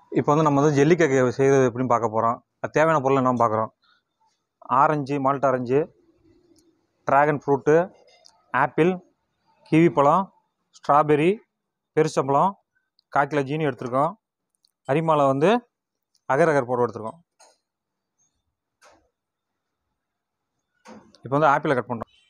இப்போ வந்து நம்ம வந்து ஜெல்லி கேக் செய்கிறது எப்படின்னு பார்க்க போகிறோம் அது தேவையான பொருள் என்ன பார்க்குறோம் orange malt orange dragon fruit apple kiwi பழம் ஸ்ட்ராபெரி பெருச்சம்பழம் கால் கிலோ ஜீனி எடுத்திருக்கோம் அரிமாலை வந்து அகர் அகர் போட்டு எடுத்திருக்கோம் இப்போ வந்து ஆப்பிளை கட் பண்ணுறோம்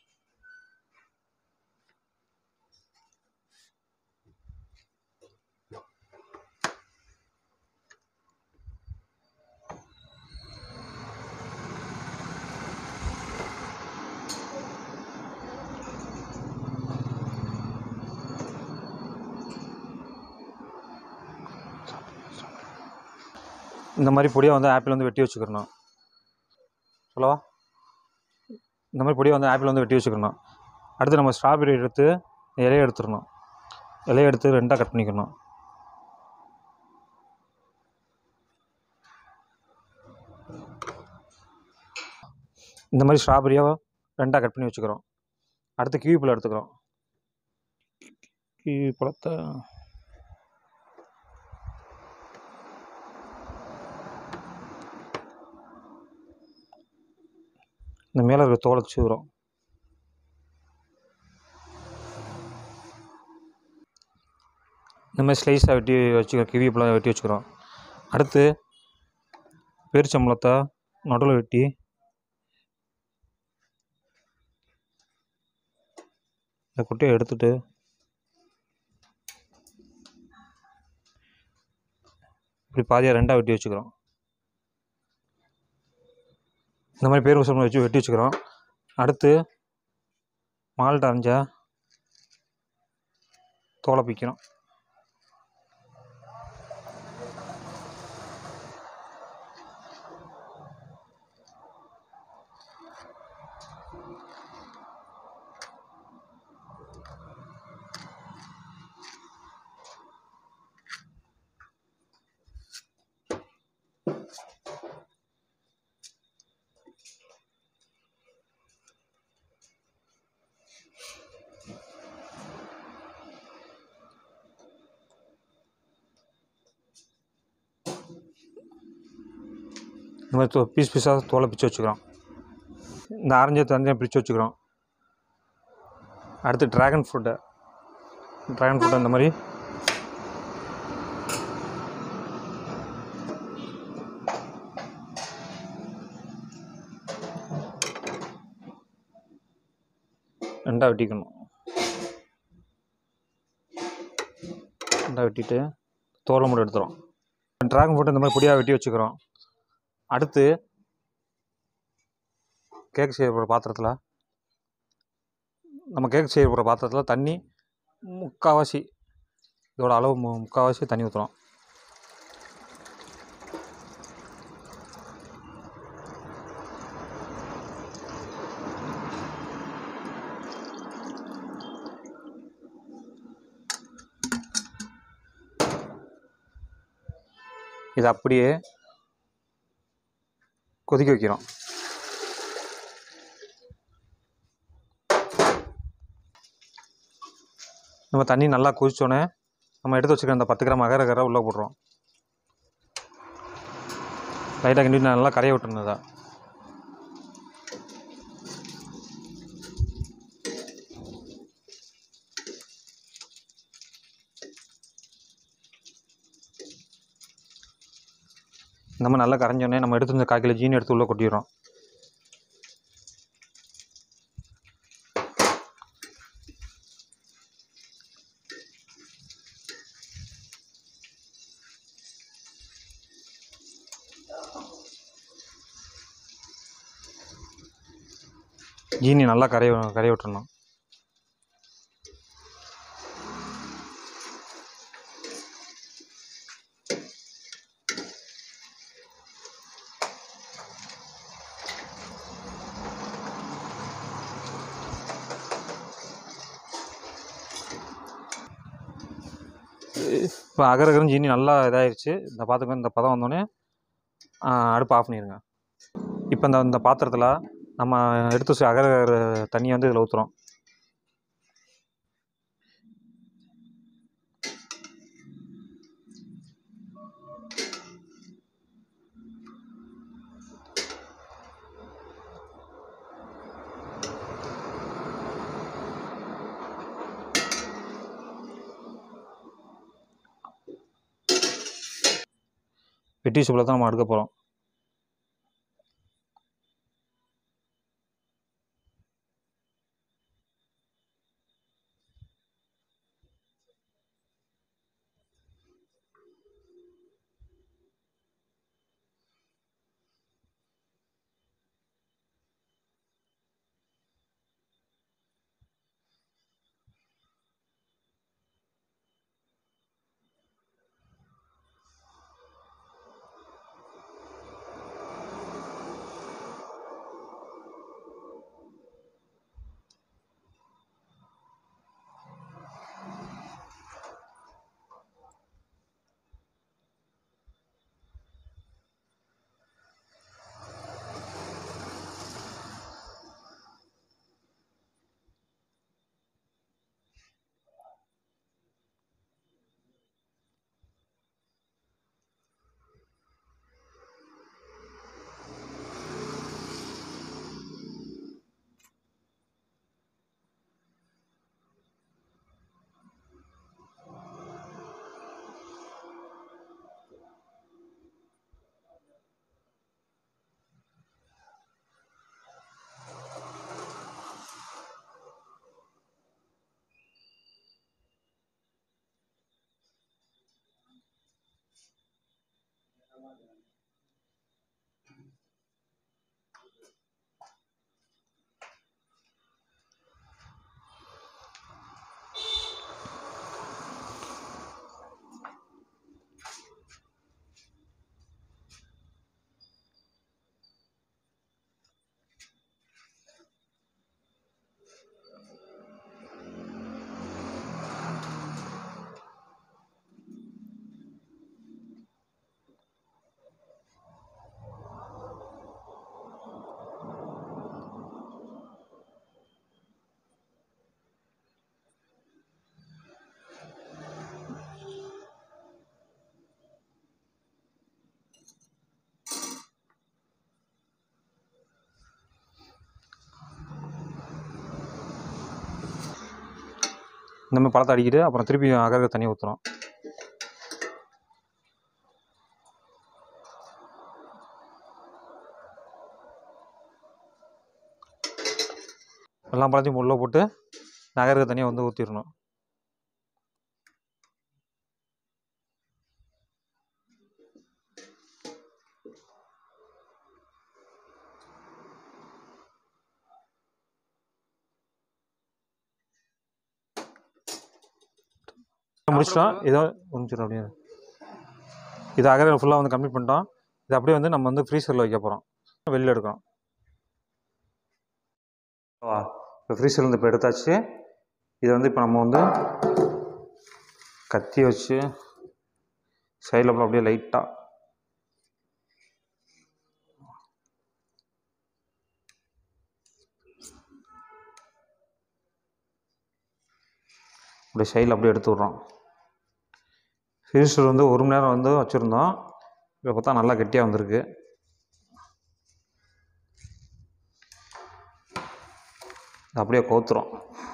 இந்த மாதிரி பொடியை வந்து ஆப்பிள் வந்து வெட்டி வச்சுக்கிறணும் சொல்லவா இந்த மாதிரி பொடியை வந்து ஆப்பிள் வந்து வெட்டி வச்சுக்கணும் அடுத்து நம்ம ஸ்ட்ராபெரி எடுத்து இலையை எடுத்துடணும் இலையை எடுத்து ரெண்டாக கட் பண்ணிக்கணும் இந்த மாதிரி ஸ்ட்ராபெரியை ரெண்டாக கட் பண்ணி வச்சுக்கிறோம் அடுத்து கிவி பழம் எடுத்துக்கிறோம் கிவி பழத்தை இந்த மேலே இருக்கிற தோலை சீவுறோம் இந்த மாதிரி ஸ்லைஸாக வெட்டி வச்சுக்கிறோம் கிவி பழம் வெட்டி வச்சுக்கிறோம் அடுத்து பேரிச்சம்பழத்தை நடுவில் வெட்டி இந்த குட்டையை எடுத்துட்டு இப்படி பாதியாக ரெண்டாக வெட்டி வச்சுக்கிறோம் இந்த மாதிரி பேர் வசம் வச்சு வெட்டி வச்சுக்கிறோம் அடுத்து மால்ட் அரைஞ்சா தோலை பிக்கிறோம் இந்த மாதிரி தோ பீஸ் பீஸாக தோலை பிச்சு வச்சுக்கிறோம் இந்த ஆரஞ்சை தனியாக பிரித்து வச்சுக்கிறோம் அடுத்து ட்ராகன் ஃப்ரூட்டை ட்ராகன் ஃப்ரூட்டை இந்த மாதிரி ரெண்டாக வெட்டிக்கணும் ரெண்டாக வெட்டிட்டு தோலை மட்டும் எடுத்துரும் ட்ராகன் ஃப்ரூட்டை இந்த மாதிரி பொடியாக வெட்டி வச்சுக்கிறோம் அடுத்து கேக் செய்ய போகிற பாத்திரத்தில் நம்ம கேக் செய்ய போகிற பாத்திரத்தில் தண்ணி முக்கால்வாசி இதோட அளவு மு முக்கால்வாசி தண்ணி ஊற்றுறோம் இது அப்படியே கொதிக்க வைக்கிறோம் நம்ம தண்ணி நல்லா கொதிச்சோடனே நம்ம எடுத்து வச்சுக்கிற அந்த பத்து கிராம் அகர அகர உள்ளே போடுறோம் லைட்டாக கிண்டி நல்லா கரைய விட்டுருணும் இதை நம்ம நல்லா கரைஞ்சோடனே நம்ம எடுத்து இந்த கால் கிலோ ஜீனி எடுத்து உள்ளே கொட்டிடுறோம் ஜீனி நல்லா கரைய கரைய விட்டுறணும் இப்போ அகரகரம் ஜீனி நல்லா இதாகிடுச்சு இந்த பார்த்துக்க இந்த பதம் வந்தோடனே அடுப்பு ஆஃப் பண்ணிடுங்க இப்போ இந்த இந்த பாத்திரத்தில் நம்ம எடுத்து வச்ச அகரகர தண்ணியை வந்து இதில் ஊற்றுறோம் பெட்டி ஷேப்பில் தான் நம்ம எடுக்க போகிறோம் இந்த மாதிரி பழத்தை அடிக்கிட்டு அப்புறம் திருப்பி அகருக்கு தண்ணி ஊற்றுறோம் எல்லா பழத்தையும் உள்ளே போட்டு நகருக்கு தண்ணியை வந்து ஊற்றிடணும் முடிச்சிட்டோம் இதோ முடிச்சிடும் அப்படியே இது அகர ஃபுல்லாக வந்து கம்ப்ளீட் பண்ணிட்டோம் இது அப்படியே வந்து நம்ம வந்து ஃப்ரீசரில் வைக்க போகிறோம் வெளியில் எடுக்கணும் இப்போ ஃப்ரீசர் வந்து இப்போ எடுத்தாச்சு இதை வந்து இப்போ நம்ம வந்து கத்தி வச்சு சைடில் அப்புறம் அப்படியே லைட்டாக அப்படியே சைடில் அப்படியே எடுத்து விட்றோம் ஃப்ரீசர் வந்து ஒரு மணி நேரம் வந்து வச்சுருந்தோம் இப்போ பார்த்தா நல்லா கெட்டியாக வந்திருக்கு அப்படியே கவுத்துறோம்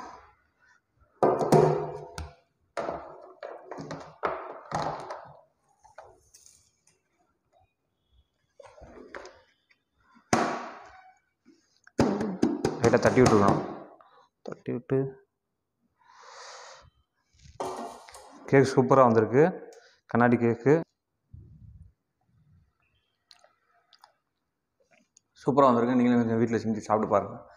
லைட்டாக தட்டி விட்டுருக்கணும் தட்டி விட்டு கேக் சூப்பராக வந்திருக்கு கண்ணாடி கேக்கு சூப்பராக வந்திருக்கு நீங்களும் கொஞ்சம் வீட்டில் செஞ்சு சாப்பிட்டு பாருங்கள்